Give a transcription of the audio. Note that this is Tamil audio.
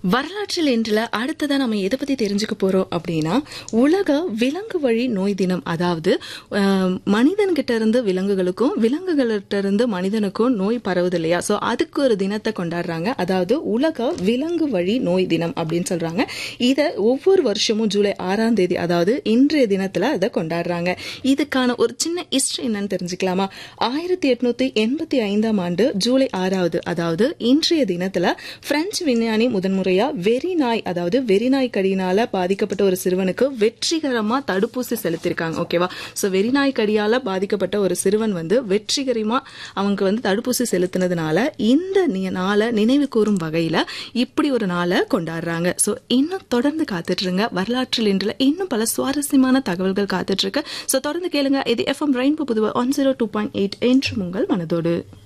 வரலாற்றில் இன்றுல அடுத்ததா நம்ம எதை பத்தி தெரிஞ்சுக்க போறோம் அப்படின்னா உலக விலங்கு வழி நோய் தினம் அதாவது அஹ், மனிதன்கிட்ட இருந்து விலங்குகளுக்கும் விலங்குகள்கிட்ட இருந்து மனிதனுக்கும் நோய் பரவுது இல்லையா சோ அதுக்கு ஒரு தினத்தை கொண்டாடுறாங்க அதாவது உலக விலங்கு வழி நோய் தினம் அப்படின்னு சொல்றாங்க இத ஒவ்வொரு வருஷமும் ஜூலை ஆறாம் தேதி அதாவது இன்றைய தினத்துல அதை கொண்டாடுறாங்க இதுக்கான ஒரு சின்ன ஹிஸ்டரி என்னன்னு தெரிஞ்சுக்கலாமா ஆயிரத்தி எட்நூத்தி எண்பத்தி ஐந்தாம் ஆண்டு ஜூலை ஆறாவது அதாவது இன்றைய தினத்துல பிரெஞ்சு விஞ்ஞானி முதன்முறையா வெறிநாய் அதாவது வெறிநாய் கடியினால பாதிக்கப்பட்ட ஒரு சிறுவனுக்கு வெற்றிகரமா தடுப்பூசி செலுத்திருக்காங்க ஓகேவா சோ வெறிநாய் கடியால பாதிக்கப்பட்ட ஒரு சிறுவன் வந்து வெற்றிகரமா அவங்க வந்து தடுப்பூசி செலுத்தினதுனால இந்த நி- நாளை நினைவு கூறும் வகையில இப்படி ஒரு நாளை கொண்டாடுறாங்க சோ இன்னும் தொடர்ந்து காத்துட்டு இருங்க வரலாற்றில் இன்றுல இன்னும் பல சுவாரஸ்யமான தகவல்கள் காத்துட்டு இருக்கு சோ தொடர்ந்து கேளுங்க இது FM rainbow Puduvai one zero two point eight என்று உங்கள் மனதோடு